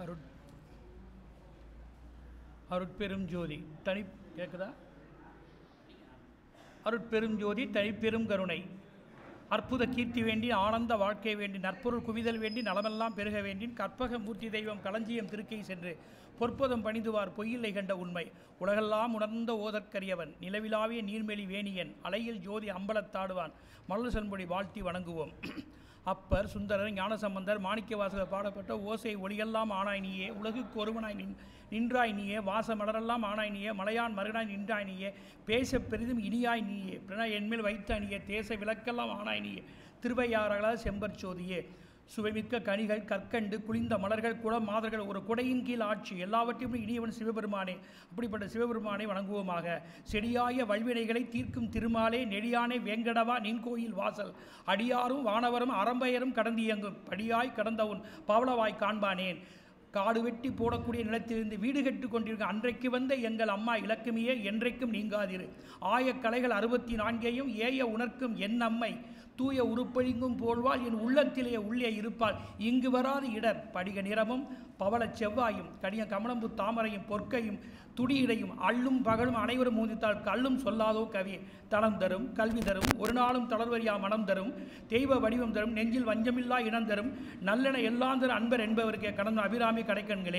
அருட் அருட்பெரும் ஜோதி தனி கேட்குதா அருட்பெரும் ஜோதி தனிப்பெரும் கருணை அற்புத கீர்த்தி வேண்டி ஆனந்த வாழ்க்கை வேண்டி நற்பொருள் குவிதல் வேண்டி நலமெல்லாம் பெருக வேண்டி கற்பக மூர்த்தி தெய்வம் களஞ்சியம் திருக்கை சென்று பொற்பதம் பணிந்துவார் பொய்யில்லை கண்ட உண்மை உலகெல்லாம் உணர்ந்த ஓதற்கரியவன் நிலவிலாவிய நீர்மெளி வேணியன் அலையில் ஜோதி அம்பலத்தாடுவான் மலர் சென்பொடி வாழ்த்தி வணங்குவோம் அப்பர் சுந்தரர் ஞானசம்பந்தர் மாணிக்கவாசகர் பாடப்பட்ட ஓசை ஒளியெல்லாம் ஆனாய் நீயே உலகுக்கு ஒருவனாய் நின் நின்றாய் நீயே வாச மலரெல்லாம் ஆனாய் நீயே மலையான் மருகனாய் நின்றாய் நீயே பேச பெரிதும் இனியாய் நீயே பிரண என்மேல் வைத்த நீயே தேச விளக்கெல்லாம் ஆனாய் நீயே திருவையாறகள செம்பர் சோதியே சுவைமிக்க கனிகள் கற்கண்டு குளிந்த மலர்கள் குளம் மாதர்கள் ஒரு குடையின் கீழ் ஆட்சி எல்லாவற்றையும் இனியவன் சிவபெருமானே அப்படிப்பட்ட சிவபெருமானை வணங்குவோமாக செடியாய வல்வினைகளை தீர்க்கும் திருமாலே நெடியானே வேங்கடவா நின் கோயில் வாசல் அடியாரும் வானவரும் அறம்பெயரும் கடந்து இயங்கும் படியாய் கடந்தவுன் பவளவாய் காண்பானேன் காடு வெட்டி போடக்கூடிய நிலத்திலிருந்து வீடு கட்டு கொண்டிருக்க அன்றைக்கு வந்த எங்கள் அம்மா இலக்குமியே என்றைக்கும் நீங்காதிரு ஆய கலைகள் அறுபத்தி நான்கையும் ஏய உணர்க்கும் என் அம்மை தூய உருப்பழிங்கும் போல்வாள் என் உள்ளத்திலே உள்ளே இருப்பாள் இங்கு வராது இடர் படிக நிறமும் பவளச் செவ்வாயும் கடிய கமலம்பு தாமரையும் பொற்கையும் துடியிடையும் அள்ளும் பகலும் அனைவரும் மூந்தித்தால் கல்லும் சொல்லாதோ கவி தளம் தரும் கல்வி தரும் ஒரு நாளும் தளர்வரியா மனம் தரும் தெய்வ வடிவம் தரும் நெஞ்சில் வஞ்சமில்லா இனம் தரும் நல்லென எல்லாம் தரும் அன்பர் என்பவருக்கே கடந்த அபிராமி கடைக்கண்களே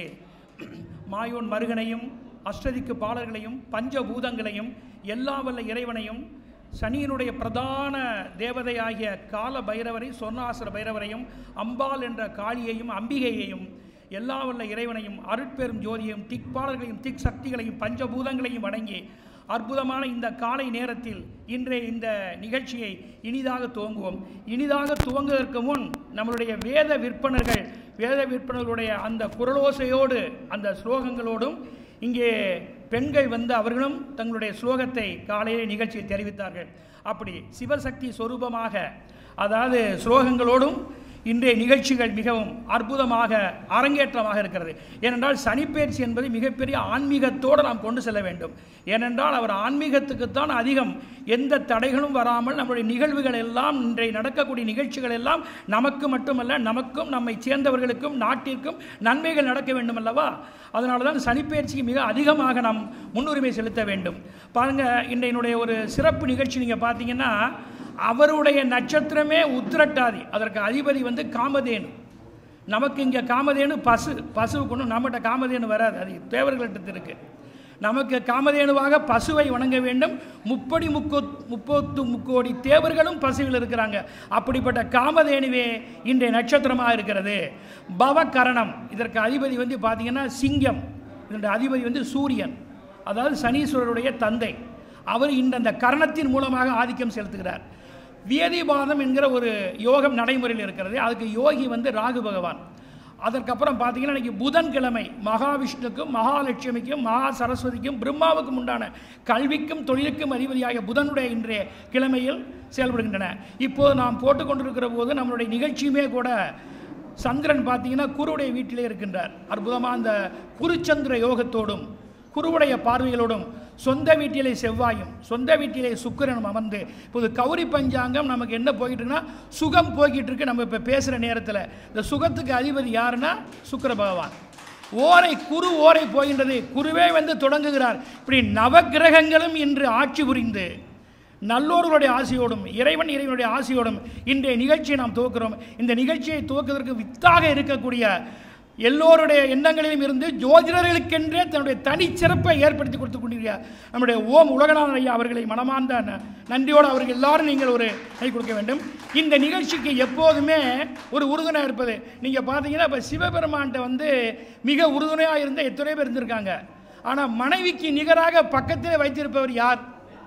மாயோன் மருகனையும் அஷ்டதிக்கு பாலர்களையும் பஞ்சபூதங்களையும் எல்லா வல்ல இறைவனையும் சனியினுடைய பிரதான தேவதையாகிய கால பைரவரை சொர்ணாசுர பைரவரையும் அம்பாள் என்ற காளியையும் அம்பிகையையும் எல்லா வல்ல இறைவனையும் அருட்பெரும் ஜோதியையும் திக்பாலர்களையும் திக் சக்திகளையும் பஞ்சபூதங்களையும் வணங்கி அற்புதமான இந்த காலை நேரத்தில் இன்றைய இந்த நிகழ்ச்சியை இனிதாக துவங்குவோம் இனிதாக துவங்குவதற்கு முன் நம்மளுடைய வேத விற்பனர்கள் வேத விற்பனர்களுடைய அந்த குரலோசையோடு அந்த ஸ்லோகங்களோடும் இங்கே பெண்கள் வந்து அவர்களும் தங்களுடைய ஸ்லோகத்தை காலையிலே நிகழ்ச்சியில் தெரிவித்தார்கள் அப்படி சிவசக்தி சொரூபமாக அதாவது ஸ்லோகங்களோடும் இன்றைய நிகழ்ச்சிகள் மிகவும் அற்புதமாக அரங்கேற்றமாக இருக்கிறது ஏனென்றால் சனிப்பெயர்ச்சி என்பது மிகப்பெரிய ஆன்மீகத்தோடு நாம் கொண்டு செல்ல வேண்டும் ஏனென்றால் அவர் ஆன்மீகத்துக்குத்தான் அதிகம் எந்த தடைகளும் வராமல் நம்முடைய நிகழ்வுகள் எல்லாம் இன்றைய நடக்கக்கூடிய நிகழ்ச்சிகள் எல்லாம் நமக்கு மட்டுமல்ல நமக்கும் நம்மை சேர்ந்தவர்களுக்கும் நாட்டிற்கும் நன்மைகள் நடக்க வேண்டும் அல்லவா அதனால தான் சனிப்பெயர்ச்சிக்கு மிக அதிகமாக நாம் முன்னுரிமை செலுத்த வேண்டும் பாருங்கள் இன்றையினுடைய ஒரு சிறப்பு நிகழ்ச்சி நீங்கள் பார்த்தீங்கன்னா அவருடைய நட்சத்திரமே உத்திரட்டாதி அதற்கு அதிபதி வந்து காமதேனு நமக்கு இங்கே காமதேனு பசு பசுவுக்கு ஒன்றும் நம்மகிட்ட காமதேனு வராது அது தேவர்கள்ட்ட இருக்கு நமக்கு காமதேனுவாக பசுவை வணங்க வேண்டும் முப்படி முக்கோ முப்பத்து முக்கோடி தேவர்களும் பசுவில் இருக்கிறாங்க அப்படிப்பட்ட காமதேனுவே இன்றைய நட்சத்திரமாக இருக்கிறது பவகரணம் இதற்கு அதிபதி வந்து பார்த்தீங்கன்னா சிங்கம் இதனுடைய அதிபதி வந்து சூரியன் அதாவது சனீஸ்வரருடைய தந்தை அவர் இந்த அந்த கரணத்தின் மூலமாக ஆதிக்கம் செலுத்துகிறார் வியதிபாதம் என்கிற ஒரு யோகம் நடைமுறையில் இருக்கிறது அதுக்கு யோகி வந்து ராகு பகவான் அதற்கப்புறம் பார்த்தீங்கன்னா இன்றைக்கி புதன்கிழமை மகாவிஷ்ணுக்கும் மகாலட்சுமிக்கும் மகா சரஸ்வதிக்கும் பிரம்மாவுக்கும் உண்டான கல்விக்கும் தொழிலுக்கும் அதிபதியாகிய புதனுடைய இன்றைய கிழமையில் செயல்படுகின்றன இப்போது நாம் போட்டுக்கொண்டிருக்கிற போது நம்மளுடைய நிகழ்ச்சியுமே கூட சந்திரன் பார்த்தீங்கன்னா குருவுடைய வீட்டிலே இருக்கின்றார் அற்புதமாக அந்த குருச்சந்திர யோகத்தோடும் குருவுடைய பார்வைகளோடும் சொந்த வீட்டிலே செவ்வாயும் சொந்த வீட்டிலே சுக்கிரனும் அமர்ந்து இப்போது கௌரி பஞ்சாங்கம் நமக்கு என்ன போய்கிட்டு இருக்குன்னா சுகம் போய்கிட்டு இருக்கு நம்ம இப்போ பேசுகிற நேரத்தில் இந்த சுகத்துக்கு அதிபதி யாருன்னா சுக்கிர பகவான் ஓரை குரு ஓரை போகின்றது குருவே வந்து தொடங்குகிறார் இப்படி நவக்கிரகங்களும் இன்று ஆட்சி புரிந்து நல்லோர்களுடைய ஆசையோடும் இறைவன் இறைவனுடைய ஆசையோடும் இன்றைய நிகழ்ச்சியை நாம் துவக்கிறோம் இந்த நிகழ்ச்சியை துவக்குவதற்கு வித்தாக இருக்கக்கூடிய எல்லோருடைய எண்ணங்களிலும் இருந்து ஜோதிடர்களுக்கென்றே தன்னுடைய தனிச்சிறப்பை ஏற்படுத்தி கொடுத்து கொண்டிருக்கிற நம்முடைய ஓம் உலகநாதன் ஐயா அவர்களை மனமார்ந்த ந- நன்றியோடு அவர்கள் எல்லாரும் நீங்கள் ஒரு கை கொடுக்க வேண்டும் இந்த நிகழ்ச்சிக்கு எப்போதுமே ஒரு உறுதுணையாக இருப்பது நீங்கள் பார்த்தீங்கன்னா இப்போ சிவபெருமான்கிட்ட வந்து மிக உறுதுணையாக இருந்த எத்தனை பேர் இருந்திருக்காங்க ஆனால் மனைவிக்கு நிகராக பக்கத்திலே வைத்திருப்பவர் யார்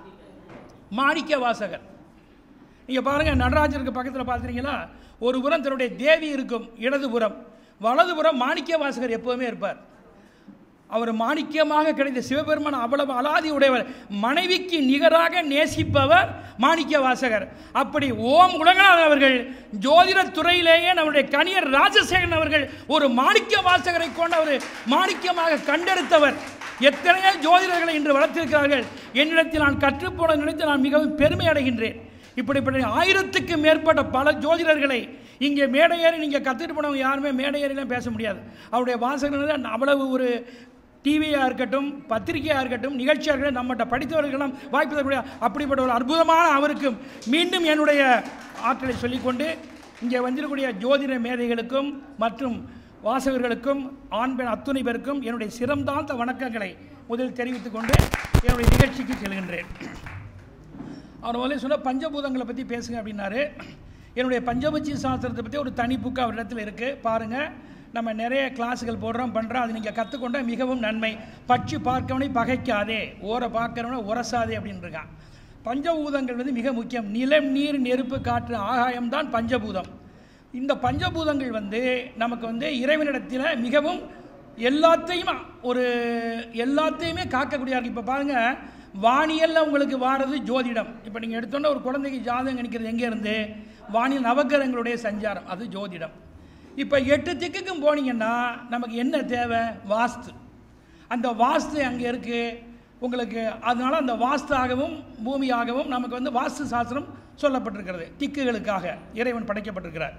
மாணிக்க வாசகர் நீங்கள் பாருங்கள் நடராஜருக்கு பக்கத்தில் பார்க்குறீங்களா ஒரு புறம் தன்னுடைய தேவி இருக்கும் இடதுபுறம் வலதுபுறம் மாணிக்க வாசகர் எப்போதுமே இருப்பார் அவர் மாணிக்கியமாக கிடைத்த சிவபெருமான் அவ்வளவு அலாதி உடையவர் மனைவிக்கு நிகராக நேசிப்பவர் மாணிக்க வாசகர் அப்படி ஓம் உலகநாதன் அவர்கள் ஜோதிட துறையிலேயே நம்முடைய கணியர் ராஜசேகரன் அவர்கள் ஒரு மாணிக்க வாசகரை கொண்ட ஒரு மாணிக்கமாக கண்டெடுத்தவர் எத்தனையோ ஜோதிடர்களை இன்று வளர்த்திருக்கிறார்கள் என்னிடத்தில் நான் கற்றுப்போன நினைத்து நான் மிகவும் பெருமை அடைகின்றேன் இப்படிப்பட்ட ஆயிரத்துக்கு மேற்பட்ட பல ஜோதிடர்களை இங்கே மேடை ஏறி நீங்கள் கற்றுட்டு போனவங்க யாருமே மேடை ஏறிலாம் பேச முடியாது அவருடைய வாசகர்கள் வந்து அவ்வளவு ஒரு டிவியாக இருக்கட்டும் பத்திரிகையாக இருக்கட்டும் நிகழ்ச்சியாக இருக்கட்டும் நம்மகிட்ட படித்தவர்களெல்லாம் வாய்ப்பு தரக்கூடிய அப்படிப்பட்ட ஒரு அற்புதமான அவருக்கும் மீண்டும் என்னுடைய ஆற்றலை சொல்லிக்கொண்டு இங்கே வந்திருக்கக்கூடிய ஜோதிட மேதைகளுக்கும் மற்றும் வாசகர்களுக்கும் ஆண் பெண் அத்துணை பேருக்கும் என்னுடைய சிறந்தாழ்ந்த வணக்கங்களை முதலில் தெரிவித்துக் கொண்டு என்னுடைய நிகழ்ச்சிக்கு செல்கின்றேன் அவர் முதல்ல சொன்ன பஞ்சபூதங்களை பற்றி பேசுங்க அப்படின்னாரு என்னுடைய பஞ்சபட்சி சாஸ்திரத்தை பற்றி ஒரு தனி புக்கு அவரிடத்தில் இருக்குது பாருங்கள் நம்ம நிறைய கிளாஸுகள் போடுறோம் பண்ணுறோம் அது நீங்கள் கற்றுக்கொண்டால் மிகவும் நன்மை பட்சி பார்க்கவனை பகைக்காதே ஓரை பார்க்கறவனை உரசாதே அப்படின்னு இருக்கான் பஞ்சபூதங்கள் வந்து மிக முக்கியம் நிலம் நீர் நெருப்பு காற்று ஆகாயம் தான் பஞ்சபூதம் இந்த பஞ்சபூதங்கள் வந்து நமக்கு வந்து இறைவனிடத்தில் மிகவும் எல்லாத்தையும் ஒரு எல்லாத்தையுமே காக்கக்கூடிய இப்போ பாருங்கள் வானியலில் உங்களுக்கு வாரது ஜோதிடம் இப்போ நீங்கள் எடுத்தோன்னா ஒரு குழந்தைக்கு ஜாதகம் கணிக்கிறது எங்கே இருந்து வானியல் நவக்கிரகங்களுடைய சஞ்சாரம் அது ஜோதிடம் இப்போ எட்டு திக்குக்கும் போனீங்கன்னா நமக்கு என்ன தேவை வாஸ்து அந்த வாஸ்து அங்கே இருக்குது உங்களுக்கு அதனால அந்த வாஸ்தாகவும் பூமியாகவும் நமக்கு வந்து வாஸ்து சாஸ்திரம் சொல்லப்பட்டிருக்கிறது திக்குகளுக்காக இறைவன் படைக்கப்பட்டிருக்கிறார்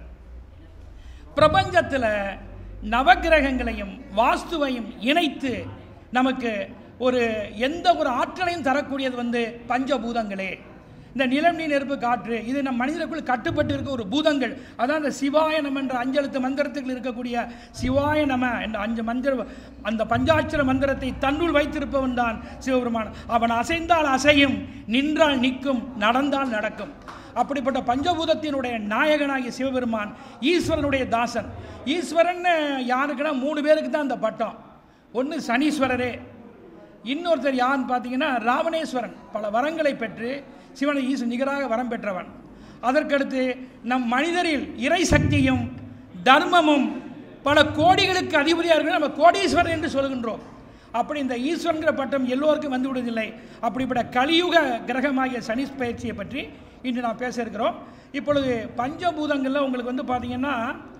பிரபஞ்சத்தில் நவக்கிரகங்களையும் வாஸ்துவையும் இணைத்து நமக்கு ஒரு எந்த ஒரு ஆற்றலையும் தரக்கூடியது வந்து பஞ்சபூதங்களே இந்த நிலம் நீர் நெருப்பு காற்று இது நம் மனிதருக்குள் கட்டுப்பட்டு இருக்க ஒரு பூதங்கள் அதான் அந்த சிவாய நம என்ற அஞ்செழுத்து மந்திரத்துக்கு இருக்கக்கூடிய சிவாய நம என்ற அஞ்சு மந்திர அந்த பஞ்சாட்சர மந்திரத்தை தன்னுள் வைத்திருப்பவன் தான் சிவபெருமான் அவன் அசைந்தால் அசையும் நின்றால் நிற்கும் நடந்தால் நடக்கும் அப்படிப்பட்ட பஞ்சபூதத்தினுடைய நாயகனாகிய சிவபெருமான் ஈஸ்வரனுடைய தாசன் ஈஸ்வரன் யாருக்குன்னா மூணு பேருக்கு தான் அந்த பட்டம் ஒன்று சனீஸ்வரரே இன்னொருத்தர் யாருன்னு பார்த்தீங்கன்னா ராவணேஸ்வரன் பல வரங்களை பெற்று சிவனை ஈசு நிகராக வரம் பெற்றவன் அதற்கடுத்து நம் மனிதரில் இறை சக்தியும் தர்மமும் பல கோடிகளுக்கு அதிபதியாக இருக்கிற நம்ம கோடீஸ்வரன் என்று சொல்கின்றோம் அப்படி இந்த ஈஸ்வரங்கிற பட்டம் எல்லோருக்கும் வந்து விடுவதில்லை அப்படிப்பட்ட கலியுக கிரகமாகிய சனி பயிற்சியை பற்றி இன்று நான் பேச இருக்கிறோம் இப்பொழுது பஞ்சபூதங்களில் உங்களுக்கு வந்து பார்த்தீங்கன்னா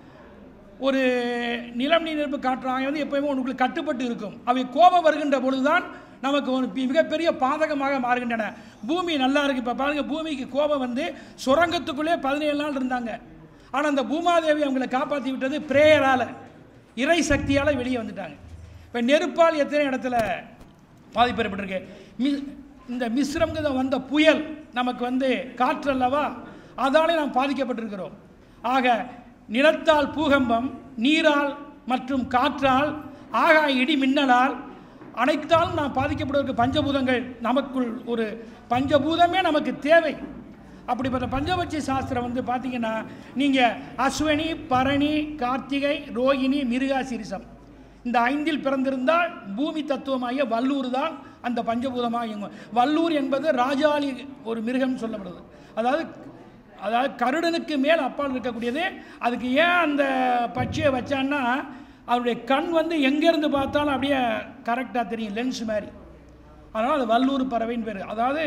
ஒரு நிலம் நீர் நெருப்பு காற்றாக வந்து எப்பயுமே உங்களுக்கு கட்டுப்பட்டு இருக்கும் அவை கோபம் வருகின்ற பொழுதுதான் நமக்கு ஒரு பி- மிகப்பெரிய பாதகமாக மாறுகின்றன பூமி நல்லா இருக்கு இப்போ பாருங்க பூமிக்கு கோபம் வந்து சுரங்கத்துக்குள்ளே பதினேழு நாள் இருந்தாங்க ஆனால் அந்த பூமாதேவி அவங்களை காப்பாற்றி விட்டது பிரேயரால் இறை சக்தியால் வெளியே வந்துட்டாங்க இப்போ நெருப்பால் எத்தனை இடத்துல பாதிப்பு ஏற்பட்டிருக்கு மி இந்த மிஸ்ரம்ங்கிற வந்த புயல் நமக்கு வந்து காற்று அல்லவா அதாலே நாம் பாதிக்கப்பட்டிருக்கிறோம் ஆக நிலத்தால் பூகம்பம் நீரால் மற்றும் காற்றால் ஆகாய இடி மின்னலால் அனைத்தாலும் நாம் பாதிக்கப்படுவதற்கு பஞ்சபூதங்கள் நமக்குள் ஒரு பஞ்சபூதமே நமக்கு தேவை அப்படிப்பட்ட பஞ்சபட்சி சாஸ்திரம் வந்து பார்த்தீங்கன்னா நீங்கள் அஸ்வினி பரணி கார்த்திகை ரோகிணி மிருகாசிரிசம் இந்த ஐந்தில் பிறந்திருந்தால் பூமி தத்துவமாகிய வல்லூர் தான் அந்த பஞ்சபூதமாக இயங்கும் வல்லூர் என்பது ராஜாளி ஒரு மிருகம் சொல்லப்படுது அதாவது அதாவது கருடனுக்கு மேல் அப்பால் இருக்கக்கூடியது அதுக்கு ஏன் அந்த பட்சியை வச்சான்னா அவருடைய கண் வந்து எங்கேருந்து பார்த்தாலும் அப்படியே கரெக்டாக தெரியும் லென்ஸ் மாதிரி அதனால் அது வல்லூர் பறவைன்னு பேர் அதாவது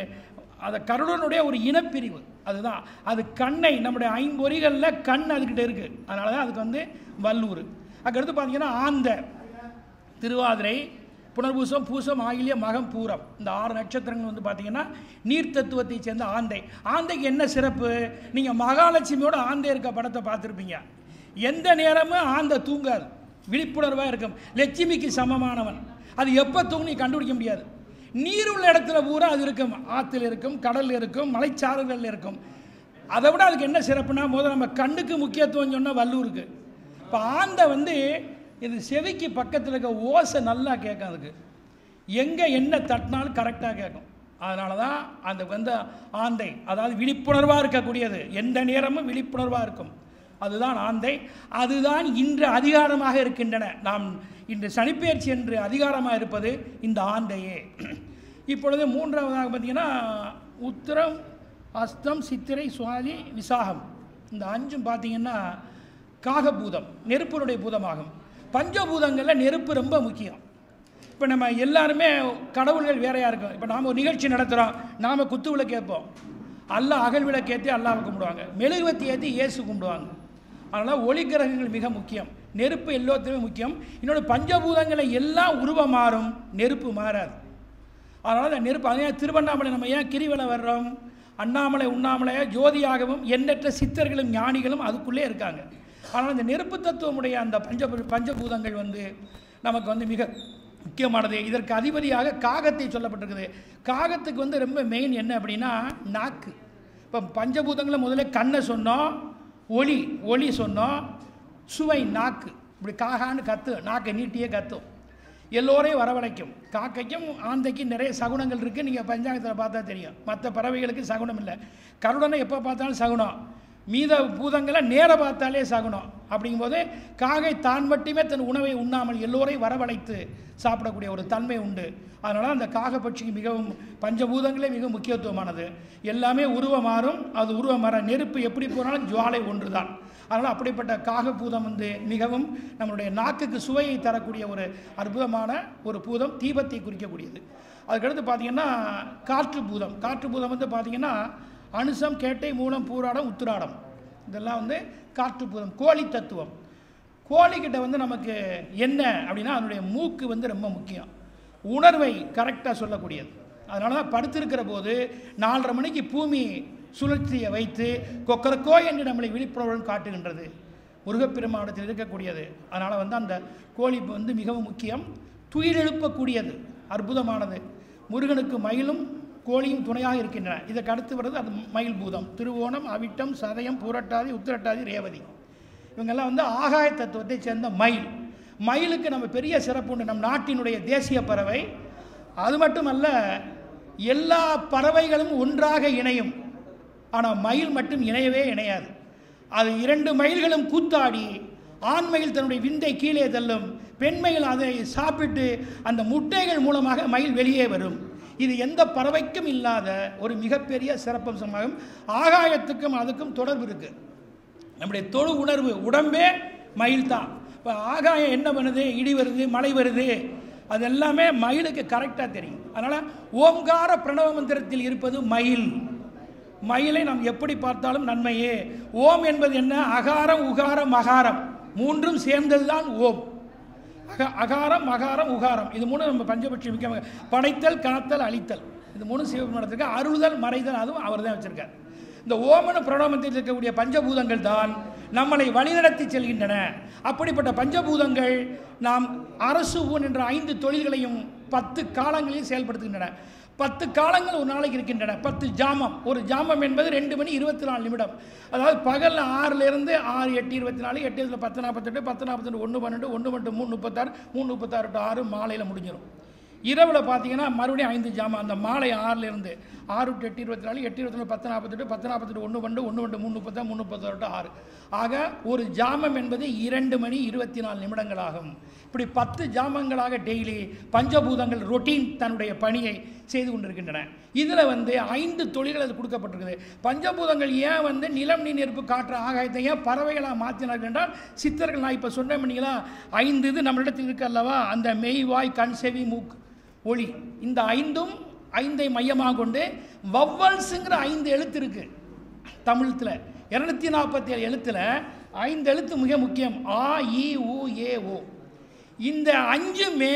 அது கருடனுடைய ஒரு இனப்பிரிவு அதுதான் அது கண்ணை நம்முடைய ஐம்பொறிகளில் கண் அதுக்கிட்ட இருக்குது அதனால தான் அதுக்கு வந்து வல்லூர் அதுக்கடுத்து பார்த்தீங்கன்னா ஆந்த திருவாதிரை புனர்பூசம் பூசம் ஆகிலிய மகம் பூரம் இந்த ஆறு நட்சத்திரங்கள் வந்து பார்த்தீங்கன்னா நீர் தத்துவத்தை சேர்ந்த ஆந்தை ஆந்தைக்கு என்ன சிறப்பு நீங்கள் மகாலட்சுமியோட ஆந்தை இருக்க படத்தை பார்த்துருப்பீங்க எந்த நேரமும் ஆந்தை தூங்காது விழிப்புணர்வாக இருக்கும் லட்சுமிக்கு சமமானவன் அது எப்போ தூங்கி கண்டுபிடிக்க முடியாது நீர் உள்ள இடத்துல பூரா அது இருக்கும் ஆற்றுல இருக்கும் கடல்ல இருக்கும் மலைச்சாறுகளில் இருக்கும் அதை விட அதுக்கு என்ன சிறப்புனா முதல்ல நம்ம கண்ணுக்கு முக்கியத்துவம் சொன்னால் வல்லூருக்கு இப்போ ஆந்தை வந்து இது செவிக்கு பக்கத்தில் இருக்க ஓசை நல்லா கேட்கும் அதுக்கு எங்கே என்ன தட்டினாலும் கரெக்டாக கேட்கும் அதனால தான் அந்த வந்து ஆந்தை அதாவது விழிப்புணர்வாக இருக்கக்கூடியது எந்த நேரமும் விழிப்புணர்வாக இருக்கும் அதுதான் ஆந்தை அதுதான் இன்று அதிகாரமாக இருக்கின்றன நாம் இன்று சனிப்பெயர்ச்சி என்று அதிகாரமாக இருப்பது இந்த ஆந்தையே இப்பொழுது மூன்றாவதாக பார்த்தீங்கன்னா உத்திரம் அஸ்தம் சித்திரை சுவாதி விசாகம் இந்த அஞ்சும் பார்த்தீங்கன்னா காகபூதம் நெருப்பினுடைய பூதமாகும் பஞ்சபூதங்களில் நெருப்பு ரொம்ப முக்கியம் இப்போ நம்ம எல்லாருமே கடவுள்கள் வேறையாக இருக்கும் இப்போ நாம் ஒரு நிகழ்ச்சி நடத்துகிறோம் நாம் குத்து விளக்கு ஏற்போம் அல்லாஹ் அகல் விளக்கு ஏற்றி அல்லாஹ் கும்பிடுவாங்க மெழுகுவத்தி ஏற்றி இயேசு கும்பிடுவாங்க அதனால் ஒளி கிரகங்கள் மிக முக்கியம் நெருப்பு எல்லாத்துலேயுமே முக்கியம் இன்னொரு பஞ்சபூதங்களை எல்லாம் உருவம் மாறும் நெருப்பு மாறாது அதனால் அந்த நெருப்பு அதே திருவண்ணாமலை நம்ம ஏன் கிரிவலம் வர்றோம் அண்ணாமலை உண்ணாமலையா ஜோதியாகவும் எண்ணற்ற சித்தர்களும் ஞானிகளும் அதுக்குள்ளே இருக்காங்க ஆனால் இந்த நெருப்பு தத்துவமுடைய அந்த பஞ்ச பஞ்சபூதங்கள் வந்து நமக்கு வந்து மிக முக்கியமானது இதற்கு அதிபதியாக காகத்தை சொல்லப்பட்டிருக்குது காகத்துக்கு வந்து ரொம்ப மெயின் என்ன அப்படின்னா நாக்கு இப்போ பஞ்சபூதங்களை முதல்ல கண்ணை சொன்னோம் ஒளி ஒளி சொன்னோம் சுவை நாக்கு இப்படி காகான்னு கத்து நாக்கை நீட்டியே கத்தும் எல்லோரையும் வரவழைக்கும் காக்கைக்கும் ஆந்தைக்கும் நிறைய சகுனங்கள் இருக்குது நீங்கள் பஞ்சாங்கத்தில் பார்த்தா தெரியும் மற்ற பறவைகளுக்கு சகுனம் இல்லை கருடனை எப்போ பார்த்தாலும் சகுனம் மீத பூதங்களை நேர பார்த்தாலே சகுனம் அப்படிங்கும்போது காகை தான் மட்டுமே தன் உணவை உண்ணாமல் எல்லோரையும் வரவழைத்து சாப்பிடக்கூடிய ஒரு தன்மை உண்டு அதனால் அந்த காகப்பட்சிக்கு மிகவும் பஞ்சபூதங்களே மிக முக்கியத்துவமானது எல்லாமே உருவம் மாறும் அது உருவம் மாற நெருப்பு எப்படி போனாலும் ஜுவாலை ஒன்று தான் அதனால் அப்படிப்பட்ட காகபூதம் வந்து மிகவும் நம்மளுடைய நாக்குக்கு சுவையை தரக்கூடிய ஒரு அற்புதமான ஒரு பூதம் தீபத்தை குறிக்கக்கூடியது அதுக்கடுத்து பார்த்தீங்கன்னா காற்று பூதம் காற்று பூதம் வந்து பார்த்தீங்கன்னா அனுசம் கேட்டை மூலம் பூராடம் உத்திராடம் இதெல்லாம் வந்து காற்று பூதம் கோழி தத்துவம் கோழிக்கிட்ட வந்து நமக்கு என்ன அப்படின்னா அதனுடைய மூக்கு வந்து ரொம்ப முக்கியம் உணர்வை கரெக்டாக சொல்லக்கூடியது அதனால தான் படுத்திருக்கிற போது நாலரை மணிக்கு பூமி சுழற்சியை வைத்து கொக்கரக்கோ என்று நம்மளை விழிப்புணர்வுடன் காட்டுகின்றது முருகப்பெருமானத்தில் இருக்கக்கூடியது அதனால் வந்து அந்த கோழி வந்து மிகவும் முக்கியம் துயிலெழுப்பக்கூடியது அற்புதமானது முருகனுக்கு மயிலும் கோழியும் துணையாக இருக்கின்றன இதற்கு அடுத்து வருது அது மயில் பூதம் திருவோணம் அவிட்டம் சதயம் பூரட்டாதி உத்திரட்டாதி ரேவதி இவங்கெல்லாம் வந்து ஆகாய தத்துவத்தை சேர்ந்த மயில் மயிலுக்கு நம்ம பெரிய சிறப்பு உண்டு நம் நாட்டினுடைய தேசிய பறவை அது மட்டுமல்ல எல்லா பறவைகளும் ஒன்றாக இணையும் ஆனால் மயில் மட்டும் இணையவே இணையாது அது இரண்டு மயில்களும் கூத்தாடி ஆண் மயில் தன்னுடைய விந்தை கீழே தள்ளும் பெண் மயில் அதை சாப்பிட்டு அந்த முட்டைகள் மூலமாக மயில் வெளியே வரும் இது எந்த பறவைக்கும் இல்லாத ஒரு மிகப்பெரிய சிறப்பம்சமாகும் ஆகாயத்துக்கும் அதுக்கும் தொடர்பு இருக்குது நம்முடைய தொழு உணர்வு உடம்பே மயில் தான் இப்போ ஆகாயம் என்ன பண்ணுது இடி வருது மழை வருது அது எல்லாமே மயிலுக்கு கரெக்டாக தெரியும் அதனால் ஓம்கார பிரணவ மந்திரத்தில் இருப்பது மயில் மயிலை நாம் எப்படி பார்த்தாலும் நன்மையே ஓம் என்பது என்ன அகாரம் உகாரம் மகாரம் மூன்றும் சேர்ந்ததுதான் ஓம் அக அகாரம் மகாரம் உகாரம் இது மூணு நம்ம பஞ்சபட்சி முக்கியமாக படைத்தல் காத்தல் அழித்தல் இது மூணு சிவபெருமானத்துக்கு அருள்தல் மறைதல் அதுவும் அவர் தான் வச்சிருக்கார் இந்த ஓமன பிரணவத்தில் இருக்கக்கூடிய பஞ்சபூதங்கள் தான் நம்மளை வழிநடத்தி செல்கின்றன அப்படிப்பட்ட பஞ்சபூதங்கள் நாம் அரசு ஊன் என்ற ஐந்து தொழில்களையும் பத்து காலங்களில் செயல்படுத்துகின்றன பத்து காலங்கள் ஒரு நாளைக்கு இருக்கின்றன பத்து ஜாமம் ஒரு ஜாமம் என்பது ரெண்டு மணி இருபத்தி நாலு நிமிடம் அதாவது பகலில் ஆறுலேருந்து ஆறு எட்டு இருபத்தி நாலு எட்டு இதில் பத்து நாற்பத்தெட்டு பத்து நாற்பத்தெட்டு ஒன்று பன்னெண்டு ஒன்று மட்டும் மூணு முப்பத்தாறு மூணு முப்பத்தாறு டு ஆறு மாலையில் முடிஞ்சிடும் இரவில் பார்த்தீங்கன்னா மறுபடியும் ஐந்து ஜாமம் அந்த மாலை ஆறுலேருந்து ஆறு டு எட்டு இருபத்தி நாலு எட்டு இருபத்தி நாலு பத்து நாற்பத்தெட்டு பத்து நாற்பத்தெட்டு ஒன்று பன்னெண்டு ஒன்று பன்னெண்டு மூணு முப்பத்தாறு மூணு முப்பத்தாறு டு ஆறு ஆக ஒரு ஜாமம் என்பது இரண்டு மணி இருபத்தி நாலு நிமிடங்கள் ஆகும் இப்படி பத்து ஜாமங்களாக டெய்லி பஞ்சபூதங்கள் ரொட்டீன் தன்னுடைய பணியை செய்து கொண்டிருக்கின்றன இதில் வந்து ஐந்து தொழில்கள் அது கொடுக்கப்பட்டிருக்குது பஞ்சபூதங்கள் ஏன் வந்து நிலம் நீர் நெருப்பு காற்று ஆகாயத்தை ஏன் பறவைகளாக மாற்றினார்கள் என்றால் சித்தர்கள் நான் இப்போ சொன்னேன் பண்ணீங்களா ஐந்து இது நம்மளிடத்தில் இருக்கு அல்லவா அந்த மெய் வாய் கண் செவி மூக்கு ஒளி இந்த ஐந்தும் ஐந்தை மையமாக கொண்டு வவ்வல்ஸுங்கிற ஐந்து எழுத்து இருக்கு தமிழத்தில் இரநூத்தி நாற்பத்தி ஏழு எழுத்தில் ஐந்து எழுத்து மிக முக்கியம் ஆ இ உ ஏ ஓ இந்த அஞ்சுமே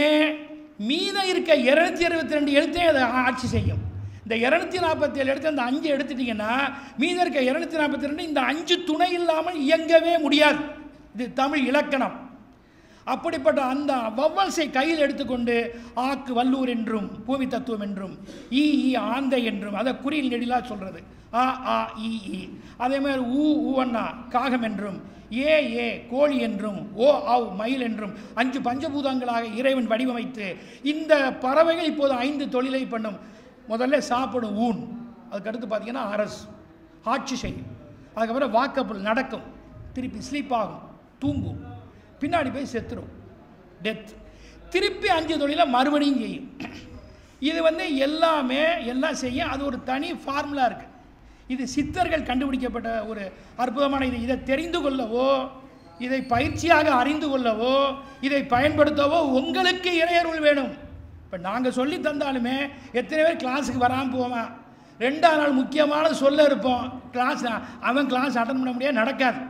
மீதம் இருக்க இரநூத்தி அறுபத்தி ரெண்டு எழுத்தையும் அதை ஆட்சி செய்யும் இந்த இரநூத்தி நாற்பத்தி ஏழு எடுத்து அந்த அஞ்சு எடுத்துட்டிங்கன்னா மீதம் இருக்க இரநூத்தி நாற்பத்தி ரெண்டு இந்த அஞ்சு துணை இல்லாமல் இயங்கவே முடியாது இது தமிழ் இலக்கணம் அப்படிப்பட்ட அந்த வவ்வல்ஸை கையில் எடுத்துக்கொண்டு ஆக்கு வல்லூர் என்றும் பூமி தத்துவம் என்றும் ஈ ஈ ஆந்தை என்றும் அதை குறியில் நெடிலாக சொல்கிறது ஆ ஆ இ இ அதே மாதிரி ஊ ஊவண்ணா காகம் என்றும் ஏ ஏ கோழி என்றும் ஓ ஆவ் மயில் என்றும் அஞ்சு பஞ்சபூதங்களாக இறைவன் வடிவமைத்து இந்த பறவைகள் இப்போது ஐந்து தொழிலை பண்ணும் முதல்ல சாப்பிடும் ஊன் அதுக்கடுத்து பார்த்தீங்கன்னா அரசு ஆட்சி செய்யும் அதுக்கப்புறம் வாக்கப்புள் நடக்கும் திருப்பி ஸ்லீப் ஆகும் தூங்கும் பின்னாடி போய் செத்துரும் டெத் திருப்பி அஞ்சு தொழிலை மறுபடியும் செய்யும் இது வந்து எல்லாமே எல்லாம் செய்யும் அது ஒரு தனி ஃபார்முலா இருக்குது இது சித்தர்கள் கண்டுபிடிக்கப்பட்ட ஒரு அற்புதமான இது இதை தெரிந்து கொள்ளவோ இதை பயிற்சியாக அறிந்து கொள்ளவோ இதை பயன்படுத்தவோ உங்களுக்கு இறையருள் வேணும் இப்போ நாங்கள் சொல்லி தந்தாலுமே எத்தனை பேர் கிளாஸுக்கு வராமல் போவான் ரெண்டாம் நாள் முக்கியமான சொல்ல இருப்போம் கிளாஸ் அவன் கிளாஸ் அட்டன் பண்ண முடியாது நடக்காது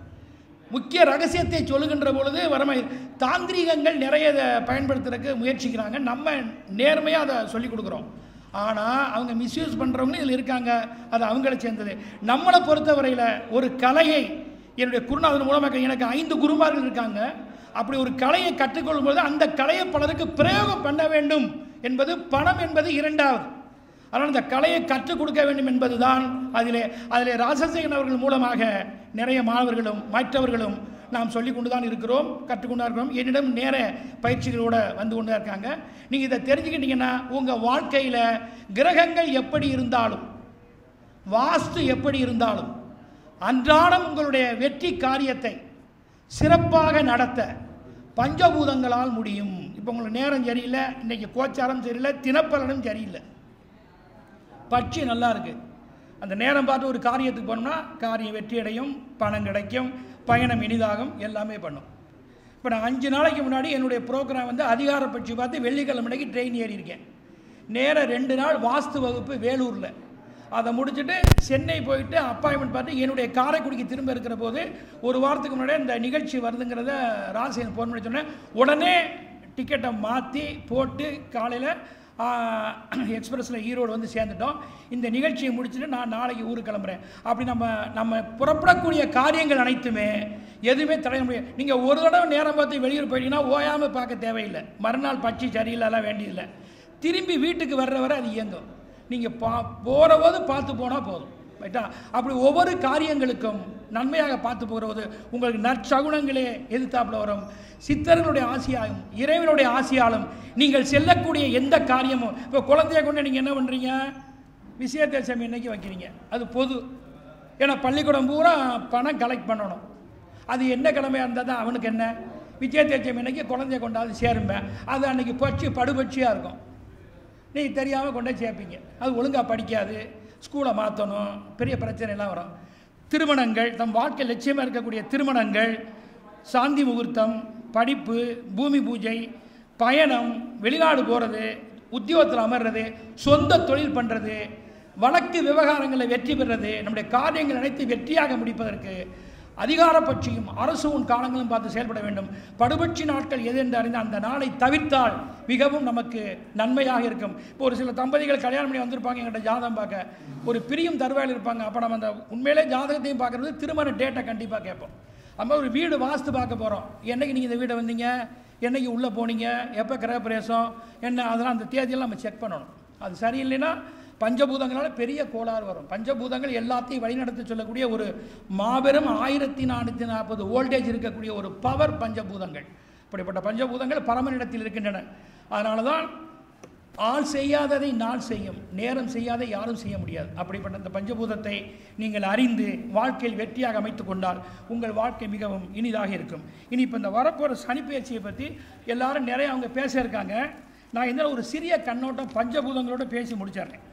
முக்கிய ரகசியத்தை சொல்லுகின்ற பொழுது வரமை தாந்திரீகங்கள் நிறைய இதை பயன்படுத்துறதுக்கு முயற்சிக்கிறாங்க நம்ம நேர்மையாக அதை சொல்லிக் கொடுக்குறோம் ஆனால் அவங்க மிஸ்யூஸ் பண்ணுறவங்க இதில் இருக்காங்க அது அவங்கள சேர்ந்தது நம்மளை பொறுத்தவரையில் ஒரு கலையை என்னுடைய குருநாதன் மூலமாக எனக்கு ஐந்து குருமார்கள் இருக்காங்க அப்படி ஒரு கலையை கற்றுக்கொள்ளும் பொழுது அந்த கலையை பலருக்கு பிரயோகம் பண்ண வேண்டும் என்பது பணம் என்பது இரண்டாவது அதனால் இந்த கலையை கற்றுக் கொடுக்க வேண்டும் என்பதுதான் அதிலே அதிலே ராசசேகரன் அவர்கள் மூலமாக நிறைய மாணவர்களும் மற்றவர்களும் நாம் சொல்லி கொண்டு தான் இருக்கிறோம் கற்றுக்கொண்டு இருக்கிறோம் என்னிடம் நேர பயிற்சிகளோடு வந்து கொண்டு இருக்காங்க நீங்கள் இதை தெரிஞ்சுக்கிட்டீங்கன்னா உங்கள் வாழ்க்கையில் கிரகங்கள் எப்படி இருந்தாலும் வாஸ்து எப்படி இருந்தாலும் அன்றாடம் உங்களுடைய வெற்றி காரியத்தை சிறப்பாக நடத்த பஞ்சபூதங்களால் முடியும் இப்போ உங்களுக்கு நேரம் சரியில்லை இன்னைக்கு கோச்சாரம் சரியில்லை தினப்பலனும் சரியில்லை பட்சி நல்லா இருக்கு அந்த நேரம் பார்த்து ஒரு காரியத்துக்கு போனோம்னா காரியம் வெற்றி அடையும் பணம் கிடைக்கும் பயணம் இனிதாகும் எல்லாமே பண்ணும் இப்போ நான் அஞ்சு நாளைக்கு முன்னாடி என்னுடைய ப்ரோக்ராம் வந்து அதிகார பட்சி பார்த்து வெள்ளிக்கிழமைக்கு ட்ரெயின் ஏறி இருக்கேன் நேராக ரெண்டு நாள் வாஸ்து வகுப்பு வேலூரில் அதை முடிச்சுட்டு சென்னை போயிட்டு அப்பாயின்மெண்ட் பார்த்து என்னுடைய காரைக்குடிக்கு திரும்ப இருக்கிற போது ஒரு வாரத்துக்கு முன்னாடியே இந்த நிகழ்ச்சி வருதுங்கிறத ராசியன் ஃபோன் பண்ணி சொன்னேன் உடனே டிக்கெட்டை மாற்றி போட்டு காலையில் எக்ஸ்பிரஸில் ஈரோடு வந்து சேர்ந்துட்டோம் இந்த நிகழ்ச்சியை முடிச்சுட்டு நான் நாளைக்கு ஊருக்கு கிளம்புறேன் அப்படி நம்ம நம்ம புறப்படக்கூடிய காரியங்கள் அனைத்துமே எதுவுமே தடைய முடியாது நீங்கள் ஒரு தடவை நேரம் பார்த்து வெளியூர் போயிட்டீங்கன்னா ஓயாமல் பார்க்க தேவையில்லை மறுநாள் பட்சி சரியில்லைலாம் வேண்டியதில்லை திரும்பி வீட்டுக்கு வர்ற வரை அது இயங்கும் நீங்கள் பா போகிற போது பார்த்து போனால் போதும் ரைட்டா அப்படி ஒவ்வொரு காரியங்களுக்கும் நன்மையாக பார்த்து போகிறது உங்களுக்கு நற்சகுனங்களே எதிர்த்தாப்புல வரும் சித்தர்களுடைய ஆசையாலும் இறைவனுடைய ஆசையாலும் நீங்கள் செல்லக்கூடிய எந்த காரியமும் இப்போ குழந்தைய கொண்டு நீங்கள் என்ன பண்ணுறீங்க விசயதேசம் இன்னைக்கு வைக்கிறீங்க அது பொது ஏன்னா பள்ளிக்கூடம் பூரா பணம் கலெக்ட் பண்ணணும் அது என்ன கிழமையாக இருந்தால் தான் அவனுக்கு என்ன விஜயதேசம் இன்னைக்கு குழந்தைய கொண்டாந்து சேரும்பேன் அது அன்னைக்கு பட்சி படுபட்சியாக இருக்கும் நீ தெரியாமல் கொண்டே சேர்ப்பீங்க அது ஒழுங்காக படிக்காது ஸ்கூலை மாற்றணும் பெரிய பிரச்சனை எல்லாம் வரும் திருமணங்கள் தம் வாழ்க்கை லட்சியமாக இருக்கக்கூடிய திருமணங்கள் சாந்தி முகூர்த்தம் படிப்பு பூமி பூஜை பயணம் வெளிநாடு போகிறது உத்தியோகத்தில் அமர்றது சொந்த தொழில் பண்ணுறது வழக்கு விவகாரங்களில் வெற்றி பெறுறது நம்முடைய காரியங்கள் அனைத்து வெற்றியாக முடிப்பதற்கு அதிகார பட்சியும் அரசு உன் காலங்களும் பார்த்து செயல்பட வேண்டும் படுபட்சி நாட்கள் எது என்று அறிந்து அந்த நாளை தவிர்த்தால் மிகவும் நமக்கு நன்மையாக இருக்கும் இப்போ ஒரு சில தம்பதிகள் கல்யாணம் பண்ணி வந்திருப்பாங்க எங்கிட்ட ஜாதகம் பார்க்க ஒரு பிரியும் தருவாயில் இருப்பாங்க அப்போ நம்ம அந்த உண்மையிலே ஜாதகத்தையும் பார்க்குறது திருமண டேட்டை கண்டிப்பாக கேட்போம் நம்ம ஒரு வீடு வாஸ்து பார்க்க போகிறோம் என்னைக்கு நீங்கள் இந்த வீடை வந்தீங்க என்னைக்கு உள்ளே போனீங்க எப்போ கிரகப்பிரவேசம் என்ன அதெல்லாம் அந்த தேதியெல்லாம் நம்ம செக் பண்ணணும் அது சரியில்லைன்னா பஞ்சபூதங்களால பெரிய கோளாறு வரும் பஞ்சபூதங்கள் எல்லாத்தையும் வழிநடத்த சொல்லக்கூடிய ஒரு மாபெரும் ஆயிரத்தி நானூற்றி நாற்பது வோல்டேஜ் இருக்கக்கூடிய ஒரு பவர் பஞ்சபூதங்கள் இப்படிப்பட்ட பஞ்சபூதங்கள் பரமனிடத்தில் இருக்கின்றன அதனால தான் ஆள் செய்யாததை நாள் செய்யும் நேரம் செய்யாதை யாரும் செய்ய முடியாது அப்படிப்பட்ட இந்த பஞ்சபூதத்தை நீங்கள் அறிந்து வாழ்க்கையில் வெற்றியாக அமைத்து கொண்டால் உங்கள் வாழ்க்கை மிகவும் இனிதாக இருக்கும் இனி இப்போ இந்த வரப்போகிற சனிப்பெயர்ச்சியை பற்றி எல்லாரும் நிறைய அவங்க பேச இருக்காங்க நான் இந்த ஒரு சிறிய கண்ணோட்டம் பஞ்சபூதங்களோட பேசி முடிச்சிடுறேன்